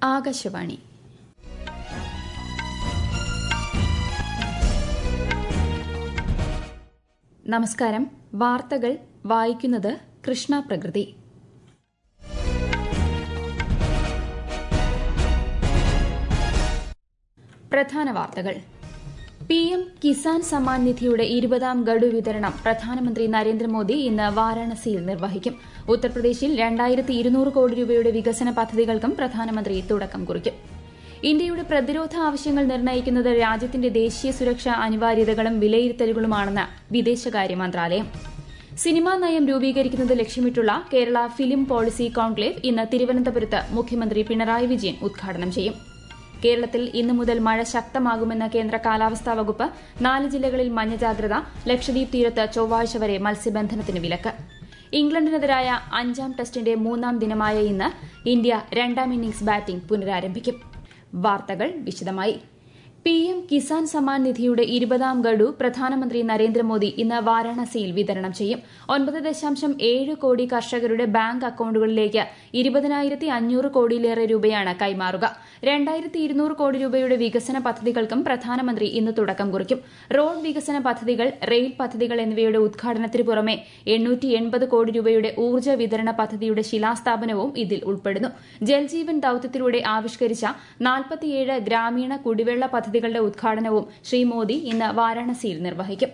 ആകാശവാണി നമസ്കാരം വാർത്തകൾ വായിക്കുന്നത് കൃഷ്ണ പ്രകൃതി പ്രധാന വാർത്തകൾ പി എം കിസാൻ സമ്മാൻ നിധിയുടെ ഇരുപതാം ഗഡു വിതരണം പ്രധാനമന്ത്രി നരേന്ദ്രമോദി ഇന്ന് വാരാണസിയിൽ നിർവഹിക്കും ഉത്തർപ്രദേശിൽ രണ്ടായിരത്തി ഇരുന്നൂറ് കോടി രൂപയുടെ വികസന പദ്ധതികൾക്കും പ്രധാനമന്ത്രി തുടക്കം കുറിക്കും ഇന്ത്യയുടെ പ്രതിരോധ ആവശ്യങ്ങൾ നിർണ്ണയിക്കുന്നത് രാജ്യത്തിന്റെ ദേശീയ സുരക്ഷാ അനിവാര്യതകളും വിലയിരുത്തലുകളുമാണെന്ന് വിദേശകാര്യ മന്ത്രാലയം സിനിമാ നയം രൂപീകരിക്കുന്നത് ലക്ഷ്യമിട്ടുള്ള കേരള ഫിലിം പോളിസി കോൺക്ലേവ് ഇന്ന് തിരുവനന്തപുരത്ത് മുഖ്യമന്ത്രി പിണറായി വിജയൻ ഉദ്ഘാടനം ചെയ്യും കേരളത്തിൽ ഇന്നു മുതൽ മഴ ശക്തമാകുമെന്ന് കേന്ദ്ര കാലാവസ്ഥാ വകുപ്പ് നാല് ജില്ലകളിൽ മഞ്ഞ ജാഗ്രത ലക്ഷദ്വീപ് തീരത്ത് ചൊവ്വാഴ്ച വരെ മത്സ്യബന്ധനത്തിന് വിലക്ക് ഇംഗ്ലണ്ടിനെതിരായ അഞ്ചാം ടെസ്റ്റിന്റെ മൂന്നാം ദിനമായ ഇന്ന് ഇന്ത്യ രണ്ടാം ഇന്നിംഗ്സ് ബാറ്റിംഗ് പുനരാരംഭിക്കും വാർത്തകൾ വിശദമായി പി എം കിസാൻ സമ്മാൻ നിധിയുടെ ഇരുപതാം ഗഡു പ്രധാനമന്ത്രി നരേന്ദ്രമോദി ഇന്ന് വാരാണസിയിൽ വിതരണം ചെയ്യും ഒൻപത് ദശാംശം ഏഴ് കോടി കർഷകരുടെ ബാങ്ക് അക്കൌണ്ടുകളിലേക്ക് ഇരുപതിനായിരത്തി അഞ്ഞൂറ് കോടിയിലേറെ രൂപയാണ് കൈമാറുക രണ്ടായിരത്തി ഇരുന്നൂറ് കോടി രൂപയുടെ വികസന പദ്ധതികൾക്കും പ്രധാനമന്ത്രി ഇന്ന് തുടക്കം കുറിക്കും റോഡ് വികസന പദ്ധതികൾ റെയിൽ പദ്ധതികൾ എന്നിവയുടെ ഉദ്ഘാടനത്തിന് പുറമെ എണ്ണൂറ്റി എൺപത് കോടി രൂപയുടെ ഊർജ്ജ വിതരണ പദ്ധതിയുടെ ശിലാസ്ഥാപനവും ഇതിൽ ഉൾപ്പെടുന്നു ജൽജീവൻ ദൌത്യത്തിലൂടെ ആവിഷ്കരിച്ച നാൽപ്പത്തിയേഴ് ഗ്രാമീണ കുടിവെള്ള പദ്ധതികളുടെ ഉദ്ഘാടനവും ശ്രീ മോദി ഇന്ന് വാരാണസിയിൽ നിർവഹിക്കും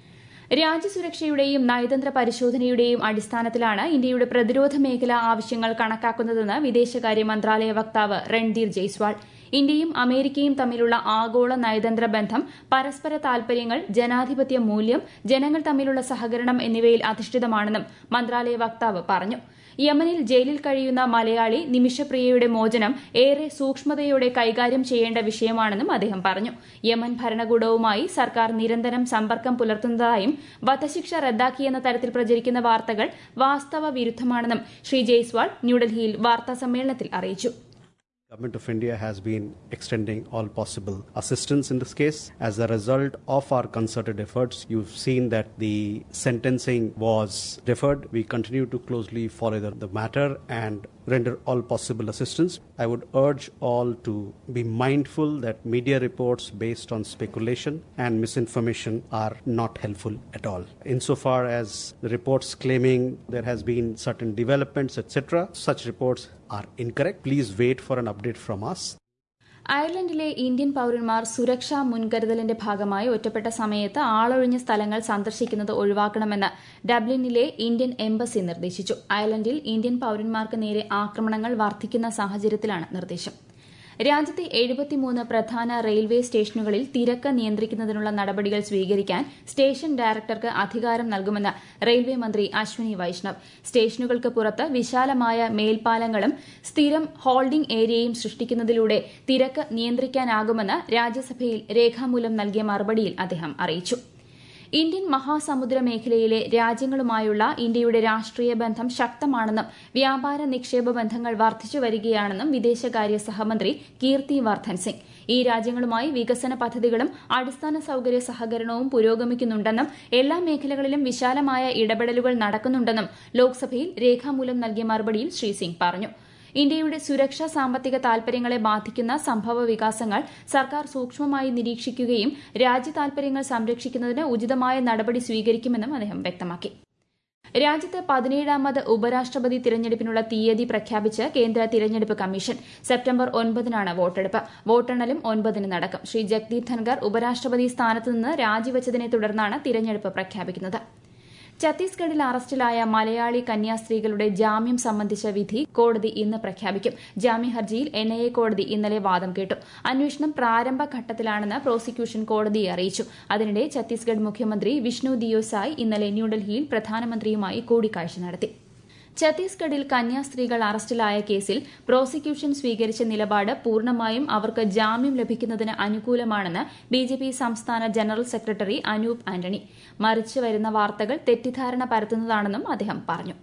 രാജ്യസുരക്ഷയുടെയും നയതന്ത്ര പരിശോധനയുടെയും അടിസ്ഥാനത്തിലാണ് ഇന്ത്യയുടെ പ്രതിരോധ മേഖലാ ആവശ്യങ്ങൾ കണക്കാക്കുന്നതെന്ന് വിദേശകാര്യ മന്ത്രാലയ വക്താവ് രൺധീർ ജയ്സ്വാൾ ഇന്ത്യയും അമേരിക്കയും തമ്മിലുള്ള ആഗോള നയതന്ത്ര ബന്ധം പരസ്പര താൽപര്യങ്ങൾ ജനാധിപത്യ മൂല്യം ജനങ്ങൾ തമ്മിലുള്ള സഹകരണം എന്നിവയിൽ അധിഷ്ഠിതമാണെന്നും മന്ത്രാലയ വക്താവ് പറഞ്ഞു യമനിൽ ജയിലിൽ കഴിയുന്ന മലയാളി നിമിഷപ്രിയയുടെ മോചനം ഏറെ സൂക്ഷ്മതയോടെ കൈകാര്യം ചെയ്യേണ്ട വിഷയമാണെന്നും അദ്ദേഹം പറഞ്ഞു യമൻ ഭരണകൂടവുമായി സർക്കാർ നിരന്തരം സമ്പർക്കം പുലർത്തുന്നതായും വധശിക്ഷ റദ്ദാക്കിയെന്ന തരത്തിൽ പ്രചരിക്കുന്ന വാർത്തകൾ വാസ്തവ വിരുദ്ധമാണെന്നും ശ്രീ ജയ്സ്വാൾ ന്യൂഡൽഹിയിൽ വാർത്താസമ്മേളനത്തിൽ അറിയിച്ചു Government of India has been extending all possible assistance in this case. As a result of our concerted efforts, you've seen that the sentencing was deferred. We continue to closely follow the, the matter and render all possible assistance. I would urge all to be mindful that media reports based on speculation and misinformation are not helpful at all. Insofar as the reports claiming there has been certain developments, etc., such reports are incorrect. Please wait for an update from us. അയർലൻഡിലെ Indian പൌരന്മാർ സുരക്ഷാ മുൻകരുതലിന്റെ ഭാഗമായി ഒറ്റപ്പെട്ട സമയത്ത് ആളൊഴിഞ്ഞ സ്ഥലങ്ങൾ സന്ദർശിക്കുന്നത് ഒഴിവാക്കണമെന്ന് ഡബ്ലിനിലെ ഇന്ത്യൻ എംബസി നിർദ്ദേശിച്ചു അയർലൻഡിൽ ഇന്ത്യൻ പൌരന്മാർക്ക് നേരെ ആക്രമണങ്ങൾ വർദ്ധിക്കുന്ന സാഹചര്യത്തിലാണ് നിർദ്ദേശം രാജ്യത്തെ എഴുപത്തിമൂന്ന് പ്രധാന റെയിൽവേ സ്റ്റേഷനുകളിൽ തിരക്ക് നിയന്ത്രിക്കുന്നതിനുള്ള നടപടികൾ സ്വീകരിക്കാൻ സ്റ്റേഷൻ ഡയറക്ടർക്ക് അധികാരം നൽകുമെന്ന് റെയിൽവേ മന്ത്രി അശ്വനി വൈഷ്ണവ് സ്റ്റേഷനുകൾക്ക് പുറത്ത് വിശാലമായ മേൽപ്പാലങ്ങളും സ്ഥിരം ഹോൾഡിംഗ് ഏരിയയും സൃഷ്ടിക്കുന്നതിലൂടെ തിരക്ക് നിയന്ത്രിക്കാനാകുമെന്ന് രാജ്യസഭയിൽ രേഖാമൂലം നൽകിയ മറുപടിയിൽ അദ്ദേഹം അറിയിച്ചു ഇന്ത്യൻ മഹാസമുദ്ര മേഖലയിലെ രാജ്യങ്ങളുമായുള്ള ഇന്ത്യയുടെ രാഷ്ട്രീയ ബന്ധം ശക്തമാണെന്നും വ്യാപാര നിക്ഷേപ ബന്ധങ്ങൾ വർദ്ധിച്ചു വരികയാണെന്നും വിദേശകാര്യ സഹമന്ത്രി കീർത്തി വർദ്ധൻ സിംഗ് ഈ രാജ്യങ്ങളുമായി വികസന പദ്ധതികളും അടിസ്ഥാന സൌകര്യ സഹകരണവും പുരോഗമിക്കുന്നുണ്ടെന്നും എല്ലാ മേഖലകളിലും വിശാലമായ ഇടപെടലുകൾ നടക്കുന്നുണ്ടെന്നും ലോക്സഭയിൽ രേഖാമൂലം നൽകിയ മറുപടിയിൽ ശ്രീ സിംഗ് പറഞ്ഞു ഇന്ത്യയുടെ സുരക്ഷാ സാമ്പത്തിക താൽപര്യങ്ങളെ ബാധിക്കുന്ന സംഭവ വികാസങ്ങൾ സർക്കാർ സൂക്ഷ്മമായി നിരീക്ഷിക്കുകയും രാജ്യ താൽപര്യങ്ങൾ സംരക്ഷിക്കുന്നതിന് ഉചിതമായ നടപടി സ്വീകരിക്കുമെന്നും അദ്ദേഹം വ്യക്തമാക്കി രാജ്യത്ത് പതിനേഴാമത് ഉപരാഷ്ട്രപതി തിരഞ്ഞെടുപ്പിനുള്ള തീയതി പ്രഖ്യാപിച്ച് കേന്ദ്ര തിരഞ്ഞെടുപ്പ് കമ്മീഷൻ സെപ്റ്റംബർ ഒൻപതിനാണ് വോട്ടെടുപ്പ് വോട്ടെണ്ണലും ഒൻപതിന് നടക്കും ശ്രീ ജഗ്ദീപ് ധൻഖർ ഉപരാഷ്ട്രപതി സ്ഥാനത്തുനിന്ന് രാജിവച്ചതിനെ തുടർന്നാണ് തിരഞ്ഞെടുപ്പ് പ്രഖ്യാപിക്കുന്നത് ഛത്തീസ്ഗഡിൽ അറസ്റ്റിലായ മലയാളി കന്യാസ്ത്രീകളുടെ ജാമ്യം സംബന്ധിച്ച വിധി കോടതി ഇന്ന് പ്രഖ്യാപിക്കും ജാമ്യ ഹർജിയിൽ എൻഐഎ കോടതി ഇന്നലെ വാദം കേട്ടു അന്വേഷണം പ്രാരംഭ ഘട്ടത്തിലാണെന്ന് പ്രോസിക്യൂഷൻ കോടതിയെ അറിയിച്ചു അതിനിടെ ഛത്തീസ്ഗഡ് മുഖ്യമന്ത്രി വിഷ്ണു ദിയോസായ് ഇന്നലെ ന്യൂഡൽഹിയിൽ പ്രധാനമന്ത്രിയുമായി കൂടിക്കാഴ്ച നടത്തി ഛത്തീസ്ഗഡിൽ കന്യാസ്ത്രീകൾ അറസ്റ്റിലായ കേസിൽ പ്രോസിക്യൂഷൻ സ്വീകരിച്ച നിലപാട് പൂർണ്ണമായും അവർക്ക് ജാമ്യം ലഭിക്കുന്നതിന് അനുകൂലമാണെന്ന് ബിജെപി സംസ്ഥാന ജനറൽ സെക്രട്ടറി അനൂപ് ആന്റണി മറിച്ച് വരുന്ന വാർത്തകൾ തെറ്റിദ്ധാരണ പരത്തുന്നതാണെന്നും അദ്ദേഹം പറഞ്ഞു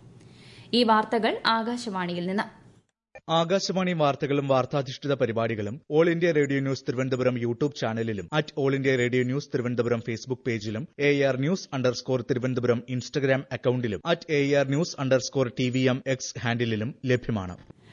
ഈ വാർത്തകൾ ആകാശവാണിയിൽ നിന്ന് ആകാശവാണി വാർത്തകളും വാർത്താധിഷ്ഠിത പരിപാടികളും All India Radio News Thiruvananthapuram YouTube ചാനലിലും at All India Radio News Thiruvananthapuram Facebook പേജിലും A R news underscore Thiruvananthapuram Instagram അക്കൌണ്ടിലും at A R news underscore T V M X ഹാൻഡിലും ലഭ്യമാണ്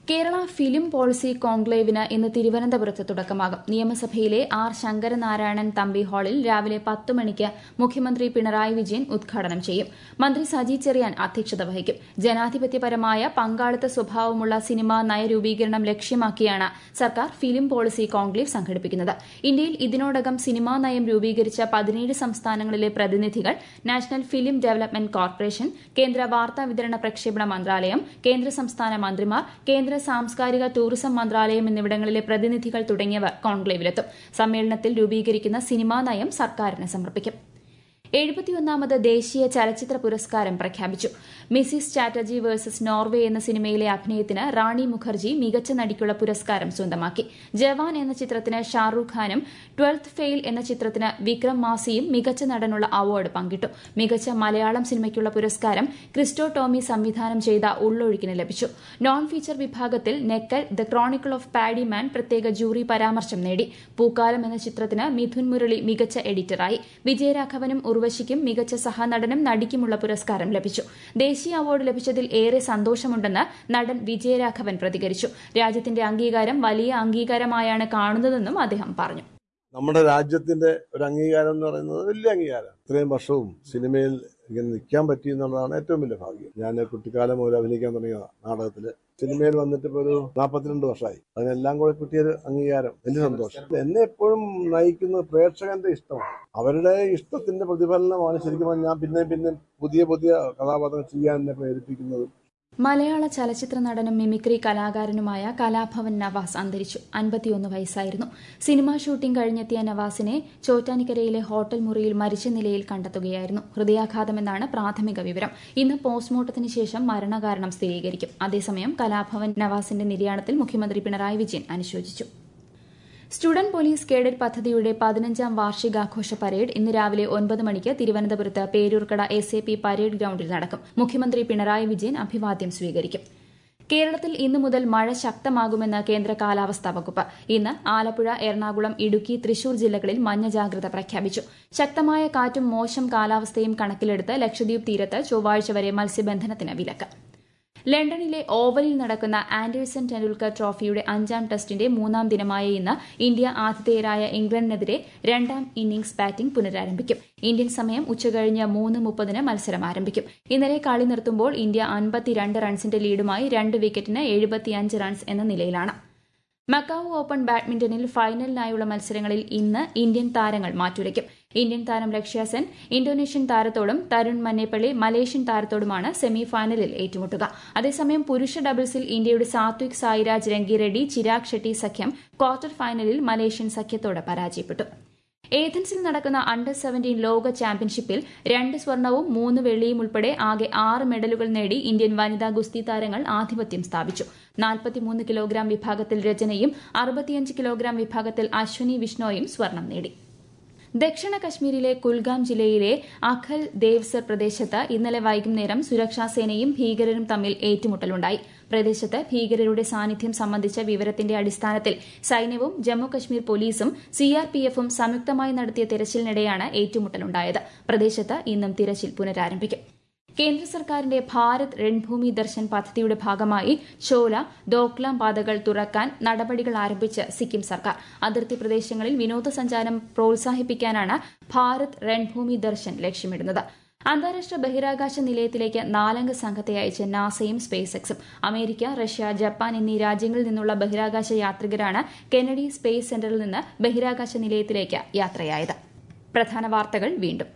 കേരള ഫിലിം പോളിസി കോൺക്ലേവിന് ഇന്ന് തിരുവനന്തപുരത്ത് തുടക്കമാകും നിയമസഭയിലെ ആർ ശങ്കരനാരായണൻ തമ്പി ഹാളിൽ രാവിലെ പത്ത് മണിക്ക് മുഖ്യമന്ത്രി പിണറായി വിജയൻ ഉദ്ഘാടനം ചെയ്യും മന്ത്രി സജി ചെറിയാൻ അധ്യക്ഷത വഹിക്കും ജനാധിപത്യപരമായ പങ്കാളിത്ത സ്വഭാവമുള്ള സിനിമാ നയരൂപീകരണം ലക്ഷ്യമാക്കിയാണ് സർക്കാർ ഫിലിം പോളിസി കോൺക്ലേവ് സംഘടിപ്പിക്കുന്നത് ഇന്ത്യയിൽ ഇതിനോടകം സിനിമാ നയം രൂപീകരിച്ച പതിനേഴ് സംസ്ഥാനങ്ങളിലെ പ്രതിനിധികൾ നാഷണൽ ഫിലിം ഡെവലപ്മെന്റ് കോർപ്പറേഷൻ കേന്ദ്ര വാർത്താ വിതരണ പ്രക്ഷേപണ മന്ത്രാലയം കേന്ദ്ര സംസ്ഥാന മന്ത്രിമാർ കേന്ദ്ര സാംസ്കാരിക ടൂറിസം മന്ത്രാലയം എന്നിവിടങ്ങളിലെ പ്രതിനിധികൾ തുടങ്ങിയവർ കോൺക്ലേവിലെത്തും സമ്മേളനത്തിൽ രൂപീകരിക്കുന്ന സിനിമാ നയം സർക്കാരിന് സമർപ്പിക്കും എഴുപത്തിയൊന്നാമത് ദേശീയ ചലച്ചിത്ര പുരസ്കാരം പ്രഖ്യാപിച്ചു മിസിസ് ചാറ്റർജി വേഴ്സസ് നോർവേ എന്ന സിനിമയിലെ അഭിനയത്തിന് റാണി മുഖർജി മികച്ച നടിക്കുള്ള പുരസ്കാരം സ്വന്തമാക്കി ജവാൻ എന്ന ചിത്രത്തിന് ഷാറൂഖ് ഖാനും ട്വൽത്ത് ഫെയിൽ എന്ന ചിത്രത്തിന് വിക്രം മാസിയും മികച്ച നടനുള്ള അവാർഡ് പങ്കിട്ടു മികച്ച മലയാളം സിനിമയ്ക്കുള്ള പുരസ്കാരം ക്രിസ്റ്റോ ടോമി സംവിധാനം ചെയ്ത ഉള്ളൊഴുക്കിന് ലഭിച്ചു നോൺ ഫീച്ചർ വിഭാഗത്തിൽ Nekkal the chronicle of paddy man പ്രത്യേക ജൂറി പരാമർശം നേടി പൂക്കാലം എന്ന ചിത്രത്തിന് മിഥുൻ മുരളി മികച്ച എഡിറ്ററായി വിജയരാഘവനും ഉർവശിക്കും മികച്ച സഹനടനും നടിക്കുമുള്ള പുരസ്കാരം ലഭിച്ചു ദേശീയ അവാർഡ് ലഭിച്ചതിൽ ഏറെ സന്തോഷമുണ്ടെന്ന് നടൻ വിജയരാഘവൻ പ്രതികരിച്ചു രാജ്യത്തിന്റെ അംഗീകാരം വലിയ അംഗീകാരമായാണ് കാണുന്നതെന്നും അദ്ദേഹം പറഞ്ഞു നമ്മുടെ രാജ്യത്തിന്റെ ഒരു അംഗീകാരം എന്ന് പറയുന്നത് വലിയ അംഗീകാരം ഇത്രയും വർഷവും സിനിമയിൽ ഇങ്ങനെ നിൽക്കാൻ പറ്റി എന്നുള്ളതാണ് ഏറ്റവും വലിയ ഭാഗ്യം ഞാൻ കുട്ടിക്കാലം മുതൽ അഭിനയിക്കാൻ തുടങ്ങിയ നാടകത്തില് സിനിമയിൽ വന്നിട്ട് ഇപ്പോൾ ഒരു നാൽപ്പത്തിരണ്ട് വർഷമായി അതിനെല്ലാം കൂടെ കിട്ടിയൊരു അംഗീകാരം വലിയ സന്തോഷം എന്നെ എപ്പോഴും നയിക്കുന്ന പ്രേക്ഷകന്റെ ഇഷ്ടമാണ് അവരുടെ ഇഷ്ടത്തിന്റെ പ്രതിഫലനമാണ് ശരിക്കും പറഞ്ഞാൽ ഞാൻ പിന്നെ പിന്നെ പുതിയ പുതിയ കഥാപാത്രങ്ങൾ ചെയ്യാൻ എന്നെ പ്രേരിപ്പിക്കുന്നതും മലയാള ചലച്ചിത്ര നടനും മിമിക്രി കലാകാരനുമായ കലാഭവൻ നവാസ് അന്തരിച്ചു അൻപത്തിയൊന്ന് വയസ്സായിരുന്നു സിനിമാ ഷൂട്ടിംഗ് കഴിഞ്ഞെത്തിയ നവാസിനെ ചോറ്റാനിക്കരയിലെ ഹോട്ടൽ മുറിയിൽ മരിച്ച നിലയിൽ കണ്ടെത്തുകയായിരുന്നു ഹൃദയാഘാതമെന്നാണ് പ്രാഥമിക വിവരം ഇന്ന് പോസ്റ്റ്മോർട്ടത്തിന് ശേഷം മരണകാരണം സ്ഥിരീകരിക്കും അതേസമയം കലാഭവൻ നവാസിന്റെ നിര്യാണത്തിൽ മുഖ്യമന്ത്രി പിണറായി വിജയൻ അനുശോചിച്ചു സ്റ്റുഡന്റ് പോലീസ് കേഡറ്റ് പദ്ധതിയുടെ പതിനഞ്ചാം വാർഷികാഘോഷ പരേഡ് ഇന്ന് രാവിലെ ഒൻപത് മണിക്ക് തിരുവനന്തപുരത്ത് Peroorkada S A P parade ഗ്രൌണ്ടിൽ നടക്കും മുഖ്യമന്ത്രി പിണറായി വിജയൻ അഭിവാദ്യം സ്വീകരിക്കും കേരളത്തിൽ ഇന്നു മുതൽ മഴ ശക്തമാകുമെന്ന് കേന്ദ്ര കാലാവസ്ഥാ വകുപ്പ് ഇന്ന് ആലപ്പുഴ എറണാകുളം ഇടുക്കി തൃശൂർ ജില്ലകളിൽ മഞ്ഞ ജാഗ്രത പ്രഖ്യാപിച്ചു ശക്തമായ കാറ്റും മോശം കാലാവസ്ഥയും കണക്കിലെടുത്ത് ലക്ഷദ്വീപ് തീരത്ത് ചൊവ്വാഴ്ച വരെ മത്സ്യബന്ധനത്തിന് വിലക്ക് ലണ്ടനിലെ ഓവലിൽ നടക്കുന്ന ആൻഡേഴ്സൺ ടെൻഡുൽക്കർ ട്രോഫിയുടെ അഞ്ചാം ടെസ്റ്റിന്റെ മൂന്നാം ദിനമായ ഇന്ന് ഇന്ത്യ ആതിഥേയരായ ഇംഗ്ലണ്ടിനെതിരെ രണ്ടാം ഇന്നിംഗ്സ് ബാറ്റിംഗ് പുനരാരംഭിക്കും ഇന്ത്യൻ സമയം ഉച്ചകഴിഞ്ഞ് മൂന്ന് മുപ്പതിന് മത്സരം ആരംഭിക്കും ഇന്നലെ കളി നിർത്തുമ്പോൾ ഇന്ത്യ അൻപത്തിരണ്ട് റൺസിന്റെ ലീഡുമായി രണ്ട് വിക്കറ്റിന് എഴുപത്തിയഞ്ച് റൺസ് എന്ന നിലയിലാണ് മക്കാവു ഓപ്പൺ ബാഡ്മിന്റണിൽ ഫൈനലിനായുള്ള മത്സരങ്ങളിൽ ഇന്ന് ഇന്ത്യൻ താരങ്ങൾ മാറ്റുരയ്ക്കും ഇന്ത്യൻ താരം ലക്ഷ്യ സെൻ ഇന്തോനേഷ്യൻ താരത്തോടും തരുൺ മന്നേപ്പള്ളി മലേഷ്യൻ താരത്തോടുമാണ് സെമി ഫൈനലിൽ ഏറ്റുമുട്ടുക അതേസമയം പുരുഷ ഡബിൾസിൽ ഇന്ത്യയുടെ സാത്വിക് സായിരാജ് രംഗിറെഡ്ഡി ചിരാഗ് ഷെട്ടി സഖ്യം ക്വാർട്ടർ ഫൈനലിൽ മലേഷ്യൻ സഖ്യത്തോട് പരാജയപ്പെട്ടു ഏഥൻസിൽ നടക്കുന്ന അണ്ടർ സെവന്റീൻ ലോക ചാമ്പ്യൻഷിപ്പിൽ രണ്ട് സ്വർണവും മൂന്ന് വെള്ളിയും ഉൾപ്പെടെ ആകെ ആറ് മെഡലുകൾ നേടി ഇന്ത്യൻ വനിതാ ഗുസ്തി താരങ്ങൾ ആധിപത്യം സ്ഥാപിച്ചു നാൽപ്പത്തിമൂന്ന് കിലോഗ്രാം വിഭാഗത്തിൽ രചനയും അറുപത്തിയഞ്ച് കിലോഗ്രാം വിഭാഗത്തിൽ അശ്വനി വിഷ്ണോയും സ്വർണം നേടി ദക്ഷിണ കശ്മീരിലെ കുൽഗാം ജില്ലയിലെ അഖൽ ദേവ്സർ പ്രദേശത്ത് ഇന്നലെ വൈകുന്നേരം സുരക്ഷാസേനയും ഭീകരരും തമ്മിൽ ഏറ്റുമുട്ടലുണ്ടായി പ്രദേശത്ത് ഭീകരരുടെ സാന്നിധ്യം സംബന്ധിച്ച വിവരത്തിന്റെ അടിസ്ഥാനത്തിൽ സൈന്യവും ജമ്മുകശ്മീർ പോലീസും സിആർപിഎഫും സംയുക്തമായി നടത്തിയ തെരച്ചിലിനിടെയാണ് ഏറ്റുമുട്ടലുണ്ടായത് പ്രദേശത്ത് ഇന്നും തിരച്ചിൽ പുനരാരംഭിക്കും കേന്ദ്ര സർക്കാരിന്റെ ഭാരത് രൺഭൂമി ദർശൻ പദ്ധതിയുടെ ഭാഗമായി ചോല ദോക്ലാം പാതകൾ തുറക്കാൻ നടപടികൾ ആരംഭിച്ച് സിക്കിം സർക്കാർ അതിർത്തി പ്രദേശങ്ങളിൽ വിനോദസഞ്ചാരം പ്രോത്സാഹിപ്പിക്കാനാണ് ഭാരത് രൺഭൂമി ദർശൻ ലക്ഷ്യമിടുന്നത് അന്താരാഷ്ട്ര ബഹിരാകാശ നിലയത്തിലേക്ക് നാലംഗ സംഘത്തെ അയച്ച് നാസയും സ്പേസ് എക്സും അമേരിക്ക റഷ്യ ജപ്പാൻ എന്നീ രാജ്യങ്ങളിൽ നിന്നുള്ള ബഹിരാകാശ യാത്രികരാണ് കെനഡി സ്പേസ് സെന്ററിൽ നിന്ന് ബഹിരാകാശ നിലയത്തിലേക്ക് യാത്രയായത് പ്രധാന വാർത്തകൾ വീണ്ടും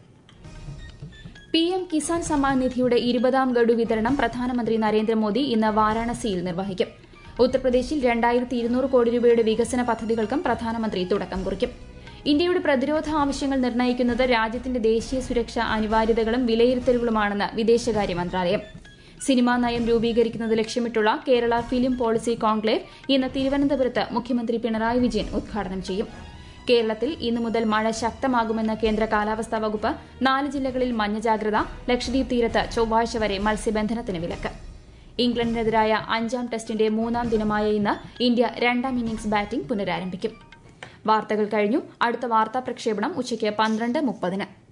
പി എം കിസാൻ സമ്മാൻ നിധിയുടെ ഇരുപതാം ഗഡു വിതരണം പ്രധാനമന്ത്രി നരേന്ദ്രമോദി ഇന്ന് വാരാണസിയിൽ നിർവഹിക്കും ഉത്തർപ്രദേശിൽ രണ്ടായിരത്തി ഇരുന്നൂറ് കോടി രൂപയുടെ വികസന പദ്ധതികൾക്കും പ്രധാനമന്ത്രി തുടക്കം കുറിക്കും ഇന്ത്യയുടെ പ്രതിരോധ ആവശ്യങ്ങൾ നിർണ്ണയിക്കുന്നത് രാജ്യത്തിന്റെ ദേശീയ സുരക്ഷാ അനിവാര്യതകളും വിലയിരുത്തലുകളുമാണെന്ന് വിദേശകാര്യ മന്ത്രാലയം സിനിമാ നയം രൂപീകരിക്കുന്നത് ലക്ഷ്യമിട്ടുള്ള കേരള ഫിലിം പോളിസി കോൺക്ലേവ് ഇന്ന് തിരുവനന്തപുരത്ത് മുഖ്യമന്ത്രി പിണറായി വിജയൻ ഉദ്ഘാടനം ചെയ്യും കേരളത്തിൽ ഇന്നു മുതൽ മഴ ശക്തമാകുമെന്ന് കേന്ദ്ര കാലാവസ്ഥാ വകുപ്പ് നാല് ജില്ലകളിൽ മഞ്ഞ ജാഗ്രത ലക്ഷദ്വീപ് തീരത്ത് ചൊവ്വാഴ്ച വരെ മത്സ്യബന്ധനത്തിന് വിലക്ക് ഇംഗ്ലണ്ടിനെതിരായ അഞ്ചാം ടെസ്റ്റിന്റെ മൂന്നാം ദിനമായ ഇന്ന് ഇന്ത്യ രണ്ടാം ഇന്നിംഗ്സ് ബാറ്റിംഗ് പുനരാരംഭിക്കും വാർത്തകൾ കഴിഞ്ഞു അടുത്ത വാർത്താ പ്രക്ഷേപണം ഉച്ചയ്ക്ക് പന്ത്രണ്ട് മുപ്പതിന്